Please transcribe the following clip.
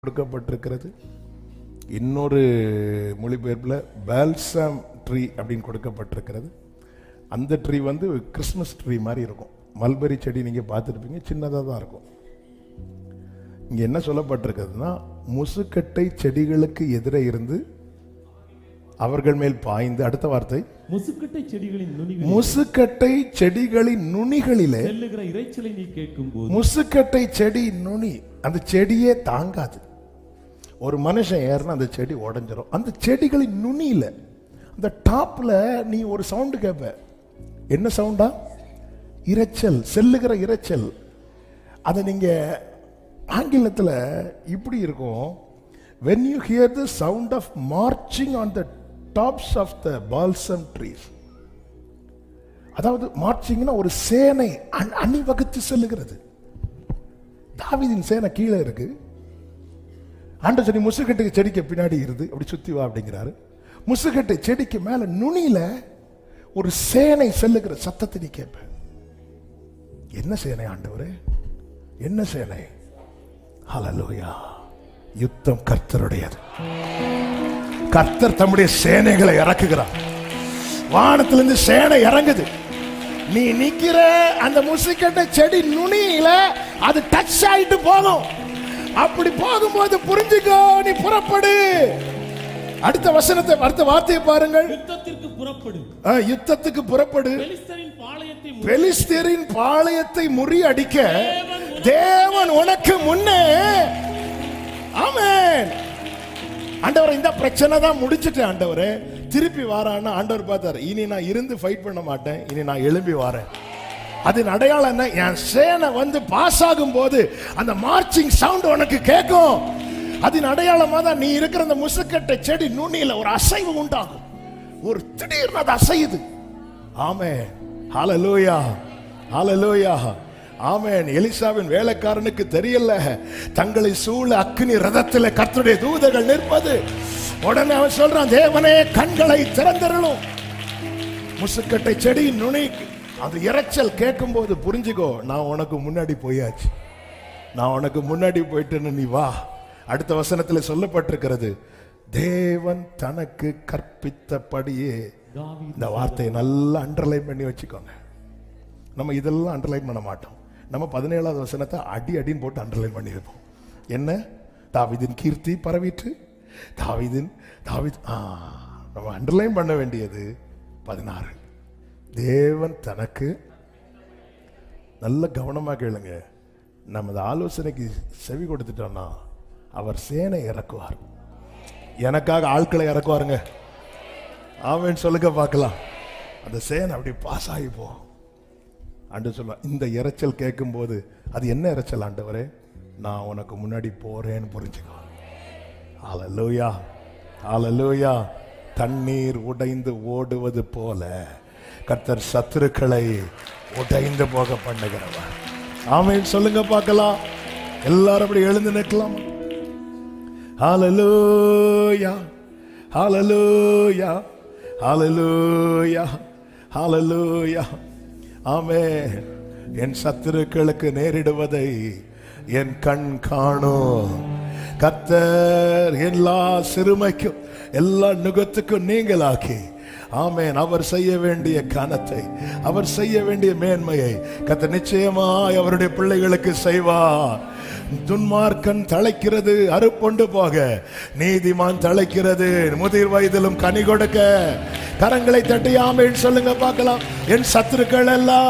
கொடுக்கப்பட்டிருக்கிறது இன்னொரு மொழிபெயர்ப்பில் பால்சம் ட்ரீ அப்படின்னு கொடுக்கப்பட்டிருக்கிறது அந்த ட்ரீ வந்து கிறிஸ்மஸ் ட்ரீ மாதிரி இருக்கும் மல்பெரி செடி நீங்கள் பார்த்துருப்பீங்க சின்னதாக தான் இருக்கும் இங்கே என்ன சொல்லப்பட்டிருக்குதுன்னா முசுக்கட்டை செடிகளுக்கு எதிரே இருந்து அவர்கள் மேல் பாய்ந்து அடுத்த வார்த்தை முசுக்கட்டை செடிகளின் நுனிகளில் முசுக்கட்டை செடிகளின் நுனிகளிலே செல்லுகிற இரைச்சலை நீ கேட்கும் போது முசுக்கட்டை செடி நுனி அந்த செடியே தாங்காது ஒரு மனுஷன் ஏறினா அந்த செடி உடைஞ்சிரும் அந்த செடிகளின் நுனியில அந்த டாப்ல நீ ஒரு சவுண்டு கேட்ப என்ன சவுண்டா இரைச்சல் செல்லுகிற இரைச்சல் அதை நீங்க ஆங்கிலத்தில் இப்படி இருக்கும் when you hear the sound of marching on the tops of the balsam trees அதாவது மார்ச்சிங்னா ஒரு சேனை அணி- அணிவகுத்து செல்லுகிறது தாவீதின் சேனை கீழே இருக்கு ஆண்ட சொல்லி முசுக்கட்டுக்கு செடிக்கு பின்னாடி இருந்து அப்படி சுத்தி வா அப்படிங்கிறாரு முசுக்கட்டு செடிக்கு மேல நுனியில ஒரு சேனை செல்லுகிற சத்தத்தை நீ கேட்ப என்ன சேனை ஆண்டவரே என்ன சேனை ஹalleluya யுத்தம் கர்த்தருடையது கர்த்தர் தம்முடைய சேனைகளை இறக்குகிறார் வானத்திலிருந்து சேனை இறங்குது நீ நிக்கிற அந்த முசுக்கட்ட செடி நுனியில அது டச் ஆயிட்டு போகும் அப்படி போகும்போது புரிஞ்சுக்கோ நீ புறப்படு அடுத்த வசனத்தை அடுத்த வார்த்தையை பாருங்கள் யுத்தத்திற்கு புறப்படு ஆ, யுத்தத்துக்கு புறப்படு பெலிஸ்தரின் பாளையத்தை மு- பெலிஸ்தரின் பாளையத்தை முறியடிக்க தேவன் உனக்கு முன்னே ஆமென் ஆண்டவரே இந்த பிரச்சனை தான் முடிச்சிட்டேன் ஆண்டவரே திருப்பி வாரான்னு ஆண்டவர் பார்த்தாரு இனி நான் இருந்து ஃபைட் பண்ண மாட்டேன் இனி நான் எழும்பி வரேன் அதன் அடையாளம் என்ன என் சேனை வந்து பாஸ் ஆகும் போது அந்த மார்ச்சிங் சவுண்ட் உனக்கு கேட்கும் அதன் அடையாளமா தான் நீ இருக்கிற அந்த முசுக்கட்டை செடி நுனியில ஒரு அசைவு உண்டாகும் ஒரு திடீர்னு அது அசையுது ஆமே ஹalleluya ஹalleluya ஆமென் எலிசாவின் வேலைக்காரனுக்கு தெரியல தங்களை சூழ அக்னி ரதத்தில் கர்த்தருடைய தூதர்கள் நிற்பது உடனே அவன் சொல்றான் தேவனே கண்களை திறந்தருளும் முசுக்கட்டை செடி நுனி அந்த இரைச்சல் கேட்கும்போது புரிஞ்சுக்கோ நான் உனக்கு முன்னாடி போயாச்சு நான் உனக்கு முன்னாடி போயிட்டேன்னு நீ வா அடுத்த வசனத்தில் சொல்லப்பட்டிருக்கிறது தேவன் தனக்கு கற்பித்தபடியே தாவீது இந்த வார்த்தையை நல்லா அண்டர்லைன் பண்ணி வச்சுக்கோங்க நம்ம இதெல்லாம் அண்டர்லைன் பண்ண மாட்டோம் நம்ம பதினேழாவது வசனத்தை அடி அடின்னு போட்டு அண்டர்லைன் பண்ணி வைப்போம் என்ன தாவீதின் கீர்த்தி பரவிட்டு தாவீதின் தாவீத் ஆ நம்ம அண்டர்லைன் பண்ண வேண்டியது பதினாறு தேவன் தனக்கு நல்ல கவனமா கேளுங்க நமது ஆலோசனைக்கு செவி கொடுத்துட்டோம்னா அவர் சேனை இறக்குவார் எனக்காக ஆட்களை இறக்குவாருங்க ஆமென் சொல்லுங்க பார்க்கலாம் அந்த சேனை அப்படி பாஸ் ஆகி போ ஆண்டு சொல்லுவான் இந்த இரைச்சல் கேட்கும்போது அது என்ன இரைச்சல் ஆண்டவரே நான் உனக்கு முன்னாடி போறேன்னு புரிஞ்சுக்கோ ஹalleluya ஹalleluya தண்ணீர் உடைந்து ஓடுவது போல கர்த்தர் சத்துருக்களை உடைந்து போக பண்ணுகிறவர் ஆமென் சொல்லுங்க பார்க்கலாம் எல்லாரும் அப்படி எழுந்து நிற்கலாம் ஹalleluya ஹalleluya ஹalleluya ஹalleluya ஆமென் என் சத்துருக்களுக்கு நேரிடுவதை என் கண் காணும் கர்த்தர் எல்லா சிறுமைக்கும் எல்லா நுகத்துக்கும் நீங்களாக்கி ஆமென் அவர் செய்ய வேண்டிய கனத்தை அவர் செய்ய வேண்டிய மேன்மையை கர்த்தர் நிச்சயமாய் அவருடைய பிள்ளைகளுக்கு செய்வார் துன்மார்க்கன் தழைக்கிறது அறுப்புண்டு போக நீதிமான் தழைக்கிறது முதிர் வயதிலும் கனி கொடுக்க கரங்களை தட்டி ஆமேன் சொல்லுங்க பார்க்கலாம் என் சத்துருக்கள் எல்லாம்